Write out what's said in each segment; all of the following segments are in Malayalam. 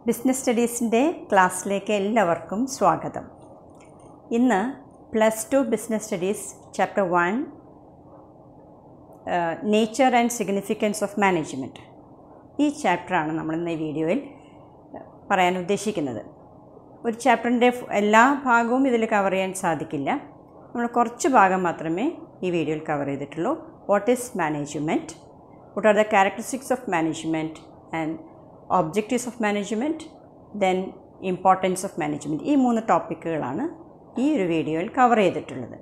ബിസിനസ് സ്റ്റഡീസിൻ്റെ ക്ലാസ്സിലേക്ക് എല്ലാവർക്കും സ്വാഗതം ഇന്ന് plus two business studies chapter one nature and significance of management ഈ ചാപ്റ്ററാണ് നമ്മൾ ഇന്ന് ഈ വീഡിയോയിൽ പറയാൻ ഉദ്ദേശിക്കുന്നത് ഒരു ചാപ്റ്ററിൻ്റെ എല്ലാ ഭാഗവും ഇതിൽ കവർ ചെയ്യാൻ സാധിക്കില്ല നമ്മൾ കുറച്ച് ഭാഗം മാത്രമേ ഈ വീഡിയോയിൽ കവർ ചെയ്തിട്ടുള്ളൂ what is management what are the characteristics of management and objectives of management then importance of management ഈ മൂന്ന് ടോപ്പിക്കുകളാണ് ഈ ഒരു വീഡിയോയിൽ കവർ ചെയ്തിട്ടുള്ളത്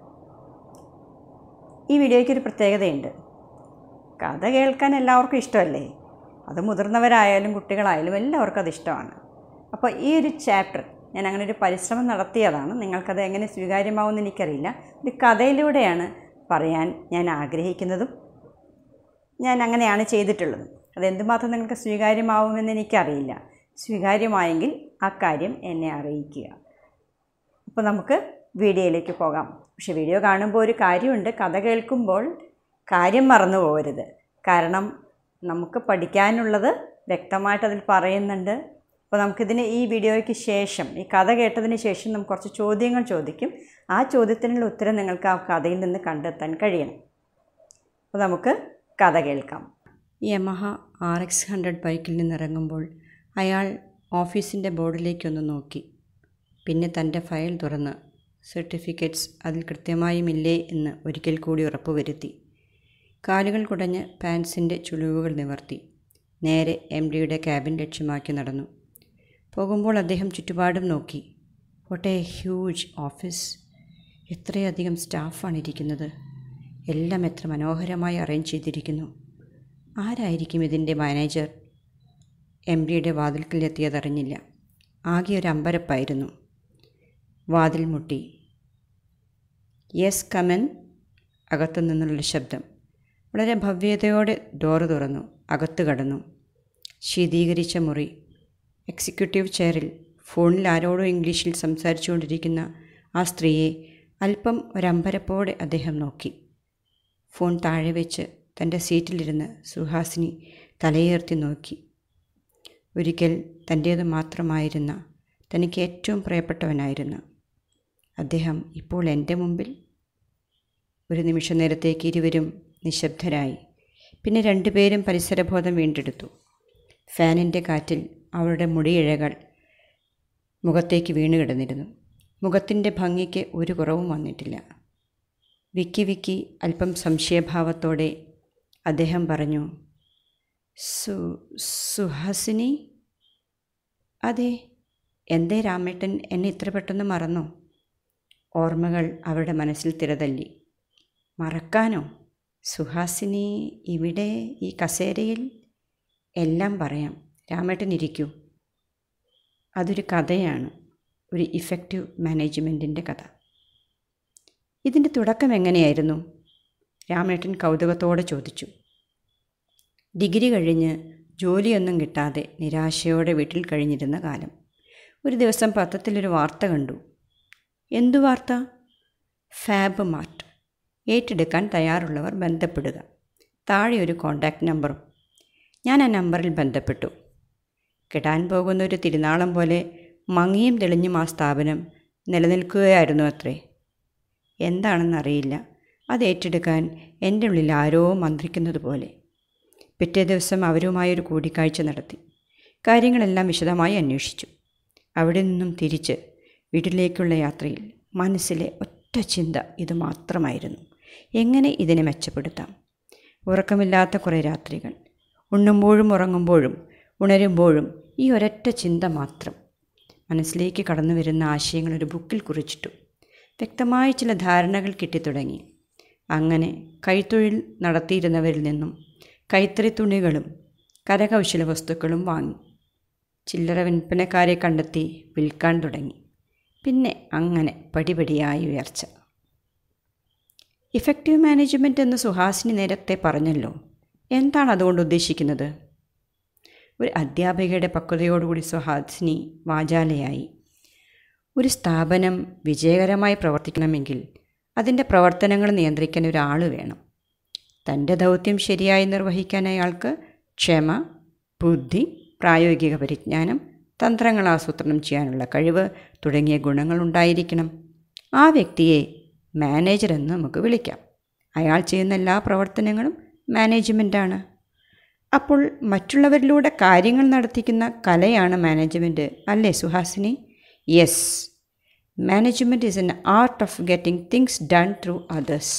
ഈ വീഡിയോയ്ക്ക് ഒരു പ്രത്യേകതയുണ്ട് കഥ കേൾക്കാൻ എല്ലാവർക്കും ഇഷ്ടമല്ലേ അത് മുതിർന്നവരായാലും കുട്ടികളായാലും എല്ലാവർക്കും അത് ഇഷ്ടമാണ് അപ്പോൾ ഈ ഒരു ചാപ്റ്റർ ഞാൻ അങ്ങനെ ഒരു പരിശ്രമം നടത്തിയതാണ് നിങ്ങൾക്കത് എങ്ങനെ സ്വീകാര്യമാവുമെന്ന് എനിക്കറിയില്ല ഒരു കഥയിലൂടെയാണ് പറയാൻ ഞാൻ ആഗ്രഹിക്കുന്നതും ഞാൻ അങ്ങനെയാണ് ചെയ്തിട്ടുള്ളത് അത് എന്തുമാത്രം നിങ്ങൾക്ക് സ്വീകാര്യമാവുമെന്ന് എനിക്കറിയില്ല സ്വീകാര്യമായെങ്കിൽ ആ കാര്യം എന്നെ അറിയിക്കുക അപ്പോൾ നമുക്ക് വീഡിയോയിലേക്ക് പോകാം പക്ഷേ വീഡിയോ കാണുമ്പോൾ ഒരു കാര്യമുണ്ട് കഥ കേൾക്കുമ്പോൾ കാര്യം മറന്നു പോകരുത് കാരണം നമുക്ക് പഠിക്കാനുള്ളത് വ്യക്തമായിട്ട് അതിൽ പറയുന്നുണ്ട് അപ്പോൾ നമുക്കിതിന് ഈ വീഡിയോയ്ക്ക് ശേഷം ഈ കഥ കേട്ടതിന് ശേഷം നമുക്ക് കുറച്ച് ചോദ്യങ്ങൾ ചോദിക്കും ആ ചോദ്യത്തിനുള്ള ഉത്തരം നിങ്ങൾക്ക് ആ കഥയിൽ നിന്ന് കണ്ടെത്താൻ കഴിയണം അപ്പോൾ നമുക്ക് കഥ കേൾക്കാം യമഹ ആർ എക്സ് ഹൺഡ്രഡ് ബൈക്കിൽ നിന്നിറങ്ങുമ്പോൾ അയാൾ ഓഫീസിൻ്റെ ബോർഡിലേക്കൊന്ന് നോക്കി പിന്നെ തൻ്റെ ഫയൽ തുറന്ന് സർട്ടിഫിക്കറ്റ്സ് അതിൽ കൃത്യമായുമില്ലേ എന്ന് ഒരിക്കൽ കൂടി ഉറപ്പുവരുത്തി കാലുകൾ കുടഞ്ഞ് പാൻസിൻ്റെ ചുളിവുകൾ നിവർത്തി നേരെ എം ഡിയുടെ ക്യാബിൻ ലക്ഷ്യമാക്കി നടന്നു പോകുമ്പോൾ അദ്ദേഹം ചുറ്റുപാടും നോക്കി വോട്ട് എ ഹ്യൂജ് ഓഫീസ് എത്രയധികം സ്റ്റാഫാണ് ഇരിക്കുന്നത് എല്ലാം എത്ര മനോഹരമായി അറേഞ്ച് ചെയ്തിരിക്കുന്നു ആരായിരിക്കും ഇതിൻ്റെ മാനേജർ എം ഡിയുടെ വാതിൽക്കലെത്തിയതറിഞ്ഞില്ല ആകെ ഒരു അമ്പരപ്പായിരുന്നു വാതിൽ മുട്ടി യെസ് കമൻ അകത്തു നിന്നുള്ള ശബ്ദം വളരെ ഭവ്യതയോടെ ഡോറ് തുറന്നു അകത്ത് കടന്നു ശീതീകരിച്ച മുറി എക്സിക്യൂട്ടീവ് ചെയറിൽ ഫോണിൽ ആരോടോ ഇംഗ്ലീഷിൽ സംസാരിച്ചുകൊണ്ടിരിക്കുന്ന ആ സ്ത്രീയെ അല്പം ഒരമ്പരപ്പോടെ അദ്ദേഹം നോക്കി ഫോൺ താഴെ വെച്ച് തൻ്റെ സീറ്റിലിരുന്ന് സുഹാസിനി തലയുയർത്തി നോക്കി ഒരിക്കൽ തൻ്റേത് മാത്രമായിരുന്ന തനിക്ക് ഏറ്റവും പ്രിയപ്പെട്ടവനായിരുന്ന അദ്ദേഹം ഇപ്പോൾ എൻ്റെ മുമ്പിൽ ഒരു നിമിഷ നേരത്തേക്ക് ഇരുവരും നിശബ്ദരായി പിന്നെ രണ്ടുപേരും പരിസരബോധം വീണ്ടെടുത്തു ഫാനിൻ്റെ കാറ്റിൽ അവളുടെ മുടിയിഴകൾ മുഖത്തേക്ക് വീണു കിടന്നിരുന്നു മുഖത്തിൻ്റെ ഭംഗിക്ക് ഒരു കുറവും വന്നിട്ടില്ല വിക്കി വിക്കി അല്പം സംശയഭാവത്തോടെ അദ്ദേഹം പറഞ്ഞു സു സുഹാസിനി അതെ എന്തേ രാമേട്ടൻ എന്നെ ഇത്ര പെട്ടെന്ന് മറന്നോ ഓർമ്മകൾ അവരുടെ മനസ്സിൽ തിരതല്ലി മറക്കാനോ സുഹാസിനി ഇവിടെ ഈ കസേരയിൽ എല്ലാം പറയാം രാമേട്ടൻ ഇരിക്കൂ അതൊരു കഥയാണ് ഒരു ഇഫക്റ്റീവ് മാനേജ്മെൻറ്റിൻ്റെ കഥ ഇതിൻ്റെ തുടക്കം എങ്ങനെയായിരുന്നു രാമേട്ടൻ കൗതുകത്തോടെ ചോദിച്ചു ഡിഗ്രി കഴിഞ്ഞ് ജോലിയൊന്നും കിട്ടാതെ നിരാശയോടെ വീട്ടിൽ കഴിഞ്ഞിരുന്ന കാലം ഒരു ദിവസം പത്രത്തിലൊരു വാർത്ത കണ്ടു എന്തു വാർത്ത ഫാബ് മാർട്ട് ഏറ്റെടുക്കാൻ തയ്യാറുള്ളവർ ബന്ധപ്പെടുക താഴെ ഒരു കോണ്ടാക്റ്റ് നമ്പറും ഞാൻ ആ നമ്പറിൽ ബന്ധപ്പെട്ടു കിടാൻ പോകുന്ന ഒരു തിരുനാളം പോലെ മങ്ങിയും തെളിഞ്ഞും ആ സ്ഥാപനം നിലനിൽക്കുകയായിരുന്നു അത്രേ എന്താണെന്നറിയില്ല അത് ഏറ്റെടുക്കാൻ എൻ്റെ ഉള്ളിൽ ആരോ മന്ത്രിക്കുന്നത് പോലെ പിറ്റേ ദിവസം അവരുമായൊരു കൂടിക്കാഴ്ച നടത്തി കാര്യങ്ങളെല്ലാം വിശദമായി അന്വേഷിച്ചു അവിടെ നിന്നും തിരിച്ച് വീട്ടിലേക്കുള്ള യാത്രയിൽ മനസ്സിലെ ഒറ്റ ചിന്ത ഇത് മാത്രമായിരുന്നു എങ്ങനെ ഇതിനെ മെച്ചപ്പെടുത്താം ഉറക്കമില്ലാത്ത കുറേ രാത്രികൾ ഉണ്ണുമ്പോഴും ഉറങ്ങുമ്പോഴും ഉണരുമ്പോഴും ഈ ഒരൊറ്റ ചിന്ത മാത്രം മനസ്സിലേക്ക് കടന്നു വരുന്ന ആശയങ്ങൾ ഒരു ബുക്കിൽ കുറിച്ചിട്ടു വ്യക്തമായ ചില ധാരണകൾ കിട്ടിത്തുടങ്ങി അങ്ങനെ കൈത്തൊഴിൽ നടത്തിയിരുന്നവരിൽ നിന്നും കൈത്തറി തുണികളും കരകൗശല വസ്തുക്കളും വാങ്ങി ചില്ലറ വിൽപ്പനക്കാരെ കണ്ടെത്തി വിൽക്കാൻ തുടങ്ങി പിന്നെ അങ്ങനെ പടിപടിയായി ഉയർച്ച ഇഫക്റ്റീവ് മാനേജ്മെൻറ്റ് എന്ന് സുഹാസിനി നേരത്തെ പറഞ്ഞല്ലോ എന്താണ് അതുകൊണ്ട് ഉദ്ദേശിക്കുന്നത് ഒരു അധ്യാപികയുടെ പക്വതയോടുകൂടി സുഹാസിനി വാചാലയായി ഒരു സ്ഥാപനം വിജയകരമായി പ്രവർത്തിക്കണമെങ്കിൽ അതിൻ്റെ പ്രവർത്തനങ്ങൾ നിയന്ത്രിക്കാൻ ഒരാൾ വേണം തൻ്റെ ദൗത്യം ശരിയായി നിർവഹിക്കാൻ അയാൾക്ക് ക്ഷമ ബുദ്ധി പ്രായോഗിക പരിജ്ഞാനം തന്ത്രങ്ങൾ ആസൂത്രണം ചെയ്യാനുള്ള കഴിവ് തുടങ്ങിയ ഗുണങ്ങൾ ഉണ്ടായിരിക്കണം ആ വ്യക്തിയെ മാനേജർ എന്ന് നമുക്ക് വിളിക്കാം അയാൾ ചെയ്യുന്ന എല്ലാ പ്രവർത്തനങ്ങളും മാനേജ്മെൻറ്റാണ് അപ്പോൾ മറ്റുള്ളവരിലൂടെ കാര്യങ്ങൾ നടത്തിക്കുന്ന കലയാണ് മാനേജ്മെൻറ്റ് അല്ലേ Suhasini yes management is an art of getting things done through others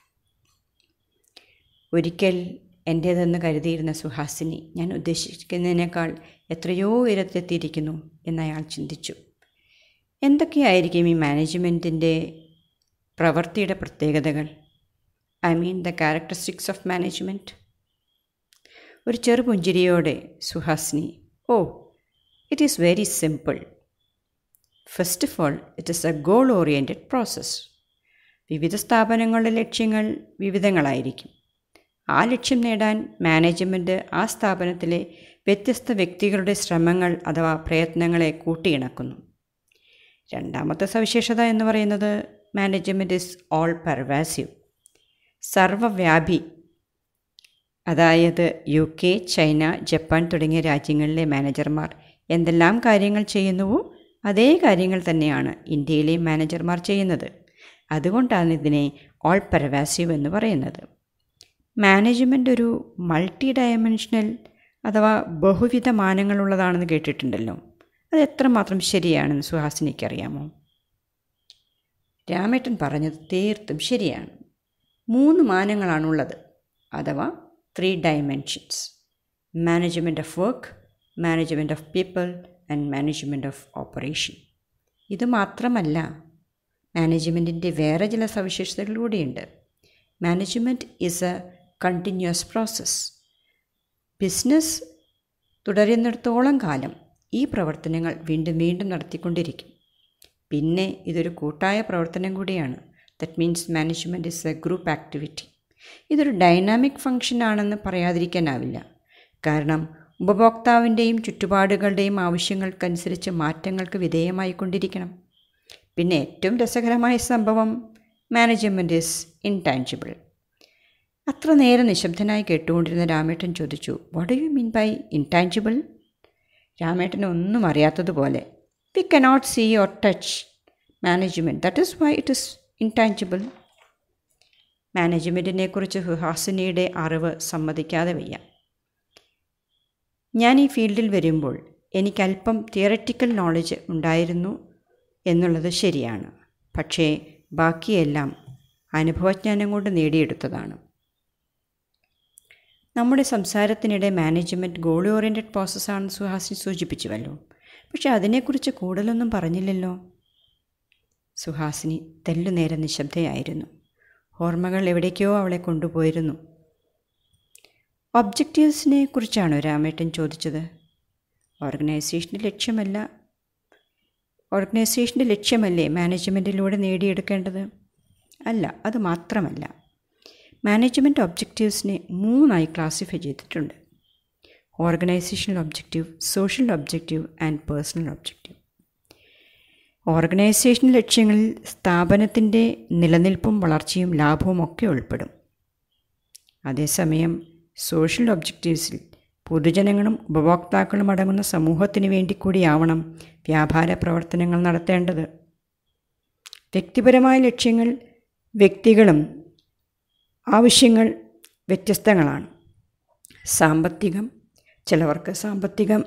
ഒരിക്കൽ എൻ്റേതെന്ന് കരുതിയിരുന്ന സുഹാസിനി ഞാൻ ഉദ്ദേശിക്കുന്നതിനേക്കാൾ എത്രയോ ഉയരത്തെത്തിയിരിക്കുന്നു എന്നയാൾ ചിന്തിച്ചു എന്തൊക്കെയായിരിക്കും ഈ മാനേജ്മെൻറ്റിൻ്റെ പ്രവൃത്തിയുടെ പ്രത്യേകതകൾ I mean the characteristics of management ഒരു ചെറുപുഞ്ചിരിയോടെ Suhasini oh it is very simple first of all it is a goal oriented process വിവിധ സ്ഥാപനങ്ങളുടെ ലക്ഷ്യങ്ങൾ വിവിധങ്ങളായിരിക്കും ആ ലക്ഷ്യം നേടാൻ മാനേജ്മെൻറ്റ് ആ സ്ഥാപനത്തിലെ വ്യത്യസ്ത വ്യക്തികളുടെ ശ്രമങ്ങൾ അഥവാ പ്രയത്നങ്ങളെ കൂട്ടിയിണക്കുന്നു രണ്ടാമത്തെ സവിശേഷത എന്ന് പറയുന്നത് മാനേജ്മെൻറ്റ് ഇസ് ഓൾ പെർവാസീവ് സർവവ്യാപി അതായത് യു കെ ചൈന ജപ്പാൻ തുടങ്ങിയ രാജ്യങ്ങളിലെ മാനേജർമാർ എന്തെല്ലാം കാര്യങ്ങൾ ചെയ്യുന്നുവോ അതേ കാര്യങ്ങൾ തന്നെയാണ് ഇന്ത്യയിലെ മാനേജർമാർ ചെയ്യുന്നത് അതുകൊണ്ടാണ് ഇതിനെ ഓൾ പെർവാസീവ് എന്ന് പറയുന്നത് മാനേജ്മെൻ്റ് ഒരു മൾട്ടി ഡയമെൻഷനൽ അഥവാ ബഹുവിധ മാനങ്ങളുള്ളതാണെന്ന് കേട്ടിട്ടുണ്ടല്ലോ അത് എത്രമാത്രം ശരിയാണെന്ന് സുഹാസിനിക്കറിയാമോ രാമേട്ടൻ പറഞ്ഞത് തീർത്തും ശരിയാണ് മൂന്ന് മാനങ്ങളാണുള്ളത് അഥവാ three dimensions management of work management of people and management of operation ഇത് മാത്രമല്ല മാനേജ്മെൻറ്റിൻ്റെ വേറെ ചില സവിശേഷതകൾ കൂടിയുണ്ട് management is a continuous process business തുടരുന്നിടത്തോളം കാലം ഈ പ്രവർത്തനങ്ങൾ വീണ്ടും വീണ്ടും നടത്തിക്കൊണ്ടിരിക്കും പിന്നെ ഇതൊരു കൂട്ടായ പ്രവർത്തനം കൂടിയാണ് that means management is a group activity ഇതൊരു ഡൈനാമിക് ഫങ്ഷൻ ആണെന്ന് പറയാതിരിക്കാനാവില്ല കാരണം ഉപഭോക്താവിൻ്റെയും ചുറ്റുപാടുകളുടെയും ആവശ്യങ്ങൾക്കനുസരിച്ച് മാറ്റങ്ങൾക്ക് വിധേയമായിക്കൊണ്ടിരിക്കണം പിന്നെ ഏറ്റവും രസകരമായ സംഭവം മാനേജ്മെൻറ്റ് ഈസ് ഇൻടാഞ്ചിബിൾ അത്ര നേരം നിശബ്ദനായി കേട്ടുകൊണ്ടിരുന്ന രാമേട്ടൻ ചോദിച്ചു what do you mean by intangible രാമേട്ടന് ഒന്നും അറിയാത്തതുപോലെ we cannot see or touch management that is why it is intangible മാനേജ്മെൻറ്റിനെക്കുറിച്ച് സുഹാസിനിയുടെ അറിവ് സമ്മതിക്കാതെ വയ്യ ഞാൻ ഈ ഫീൽഡിൽ വരുമ്പോൾ എനിക്കല്പം തിയററ്റിക്കൽ നോളജ് ഉണ്ടായിരുന്നു എന്നുള്ളത് ശരിയാണ് പക്ഷേ ബാക്കിയെല്ലാം അനുഭവജ്ഞാനം കൊണ്ട് നേടിയെടുത്തതാണ് നമ്മുടെ സംസാരത്തിനിടെ മാനേജ്മെൻറ്റ് ഗോൾ ഓറിയൻറ്റഡ് പ്രോസസ്സാണെന്ന് സുഹാസിനി സൂചിപ്പിച്ചുവല്ലോ പക്ഷെ അതിനെക്കുറിച്ച് കൂടുതലൊന്നും പറഞ്ഞില്ലല്ലോ സുഹാസിനി തെല്ലുനേരം നിശബ്ദയായിരുന്നു ഓർമ്മകൾ എവിടേക്കോ അവളെ കൊണ്ടുപോയിരുന്നു ഒബ്ജക്റ്റീവ്സിനെ കുറിച്ചാണോ രാമേട്ടൻ ചോദിച്ചത് ഓർഗനൈസേഷൻ്റെ ലക്ഷ്യമല്ല ഓർഗനൈസേഷൻ്റെ ലക്ഷ്യമല്ലേ മാനേജ്മെൻറ്റിലൂടെ നേടിയെടുക്കേണ്ടത് അല്ല അത് മാത്രമല്ല മാനേജ്മെൻറ്റ് ഒബ്ജക്റ്റീവ്സിനെ മൂന്നായി ക്ലാസിഫൈ ചെയ്തിട്ടുണ്ട് organisational objective social objective and personal objective organisation ലക്ഷ്യങ്ങളിൽ സ്ഥാപനത്തിൻ്റെ നിലനിൽപ്പും വളർച്ചയും ലാഭവും ഒക്കെ ഉൾപ്പെടും അതേസമയം സോഷ്യൽ ഒബ്ജക്റ്റീവ്സിൽ പൊതുജനങ്ങളും ഉപഭോക്താക്കളും അടങ്ങുന്ന സമൂഹത്തിന് വേണ്ടി കൂടിയാവണം വ്യാപാര പ്രവർത്തനങ്ങൾ നടത്തേണ്ടത് വ്യക്തിപരമായ ലക്ഷ്യങ്ങൾ വ്യക്തികളും ആവശ്യങ്ങൾ വ്യത്യസ്തങ്ങളാണ് സാമ്പത്തികം ചിലവർക്ക് സാമ്പത്തികം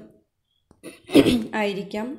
ആയിരിക്കാം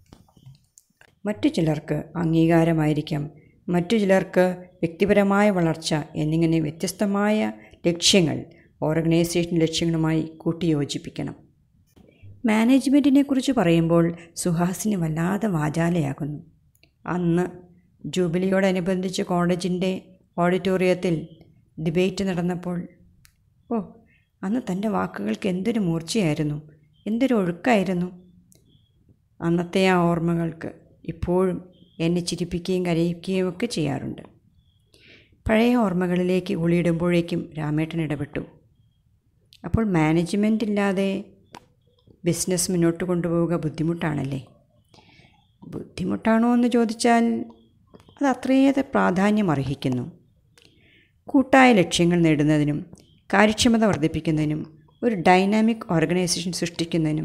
മറ്റു ചിലർക്ക് അംഗീകാരമായിരിക്കാം മറ്റു ചിലർക്ക് വ്യക്തിപരമായ വളർച്ച എന്നിങ്ങനെ വ്യത്യസ്തമായ ലക്ഷ്യങ്ങൾ ഓർഗനൈസേഷൻ ലക്ഷ്യങ്ങളുമായി കൂട്ടിയോജിപ്പിക്കണം മാനേജ്മെൻറ്റിനെ കുറിച്ച് പറയുമ്പോൾ സുഹാസിനി വല്ലാതെ വാചാലയാകുന്നു അന്ന് ജൂബിലിയോടനുബന്ധിച്ച് കോളേജിൻ്റെ ഓഡിറ്റോറിയത്തിൽ ഡിബേറ്റ് നടന്നപ്പോൾ ഓ അന്ന് തൻ്റെ വാക്കുകൾക്ക് എന്തൊരു മൂർച്ചയായിരുന്നു എന്തൊരു ഒഴുക്കായിരുന്നു അന്നത്തെ ആ ഓർമ്മകൾക്ക് ഇപ്പോഴും എന്നെ ചിരിപ്പിക്കുകയും കരയിക്കുകയും ഒക്കെ ചെയ്യാറുണ്ട് പഴയ ഓർമ്മകളിലേക്ക് ഉളിയിടുമ്പോഴേക്കും രാമേട്ടൻ ഇടപെട്ടു അപ്പോൾ മാനേജ്മെൻ്റ് ഇല്ലാതെ ബിസിനസ് മുന്നോട്ട് കൊണ്ടുപോവുക ബുദ്ധിമുട്ടാണല്ലേ ബുദ്ധിമുട്ടാണോ എന്ന് ചോദിച്ചാൽ അത് അത്രയേറെ പ്രാധാന്യം അർഹിക്കുന്നു കൂട്ടായ ലക്ഷ്യങ്ങൾ നേടുന്നതിനും കാര്യക്ഷമത വർദ്ധിപ്പിക്കുന്നതിനും ഒരു ഡൈനാമിക് ഓർഗനൈസേഷൻ സൃഷ്ടിക്കുന്നതിനും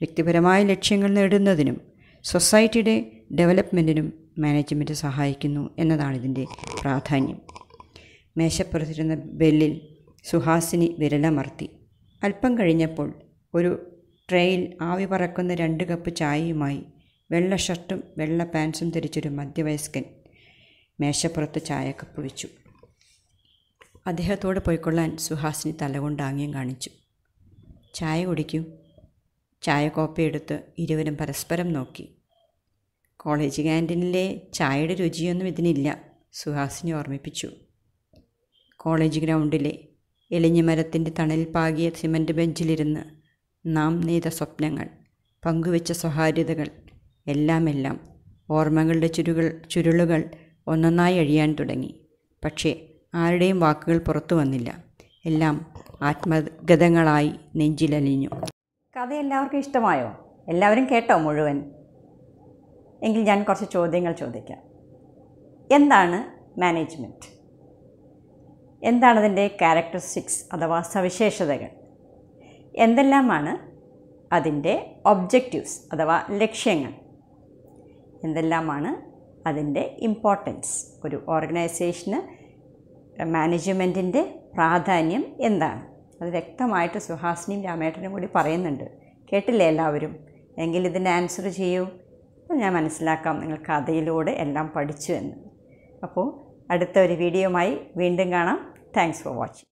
വ്യക്തിപരമായ ലക്ഷ്യങ്ങൾ നേടുന്നതിനും സൊസൈറ്റിയുടെ ഡെവലപ്മെൻറ്റിനും മാനേജ്മെൻറ്റ് സഹായിക്കുന്നു എന്നതാണ് ഇതിൻ്റെ പ്രാധാന്യം മേശപ്പുറത്തിരുന്ന ബെല്ലിൽ സുഹാസിനി വിരലമർത്തി അല്പം കഴിഞ്ഞപ്പോൾ ഒരു ട്രേയിൽ ആവി പറക്കുന്ന രണ്ട് കപ്പ് ചായയുമായി വെള്ള ഷർട്ടും വെള്ള പാൻസും ധരിച്ചൊരു മധ്യവയസ്കൻ മേശപ്പുറത്ത് ചായക്കപ്പ് വെച്ചു അദ്ദേഹത്തോട് പോയിക്കൊള്ളാൻ സുഹാസിനി തലകൊണ്ട് ആംഗ്യം കാണിച്ചു ചായ കുടിക്കൂ ചായ കോപ്പയെടുത്ത് ഇരുവരും പരസ്പരം നോക്കി കോളേജ് ക്യാൻറ്റീനിലെ ചായയുടെ രുചിയൊന്നും ഇതിനില്ല സുഹാസിനി ഓർമ്മിപ്പിച്ചു കോളേജ് ഗ്രൗണ്ടിലെ എലിഞ്ഞിമരത്തിൻ്റെ തണൽ പാകിയ സിമൻറ്റ് ബെഞ്ചിലിരുന്ന് നാം നെയ്ത സ്വപ്നങ്ങൾ പങ്കുവെച്ച സ്വകാര്യതകൾ എല്ലാമെല്ലാം ഓർമ്മകളുടെ ചുരുകൾ ചുരുളുകൾ ഒന്നൊന്നായി അഴിയാൻ തുടങ്ങി പക്ഷേ ആരുടെയും വാക്കുകൾ പുറത്തു വന്നില്ല എല്ലാം ആത്മഗതങ്ങളായി നെഞ്ചിലലിഞ്ഞു കഥ എല്ലാവർക്കും ഇഷ്ടമായോ എല്ലാവരും കേട്ടോ മുഴുവൻ എങ്കിൽ ഞാൻ കുറച്ച് ചോദ്യങ്ങൾ ചോദിക്കാം എന്താണ് മാനേജ്മെൻറ്റ് എന്താണ് അതിൻ്റെ ക്യാരക്ടറിസ്റ്റിക്സ് അഥവാ സവിശേഷതകൾ എന്തെല്ലാമാണ് അതിൻ്റെ ഒബ്ജക്റ്റീവ്സ് അഥവാ ലക്ഷ്യങ്ങൾ എന്തെല്ലാമാണ് അതിൻ്റെ ഇമ്പോർട്ടൻസ് ഒരു ഓർഗനൈസേഷന് മാനേജ്മെൻറ്റിൻ്റെ പ്രാധാന്യം എന്താണ് അത് വ്യക്തമായിട്ട് സുഹാസിനിയും രാമേട്ടനും കൂടി പറയുന്നുണ്ട് കേട്ടില്ലേ എല്ലാവരും എങ്കിൽ ഇതിൻ്റെ ആൻസർ ചെയ്യൂ അപ്പോൾ ഞാൻ മനസ്സിലാക്കാം നിങ്ങൾ കഥയിലൂടെ എല്ലാം പഠിച്ചു എന്ന് അപ്പോൾ അടുത്ത ഒരു വീഡിയോയുമായി വീണ്ടും കാണാം താങ്ക്സ് ഫോർ വാച്ചിങ്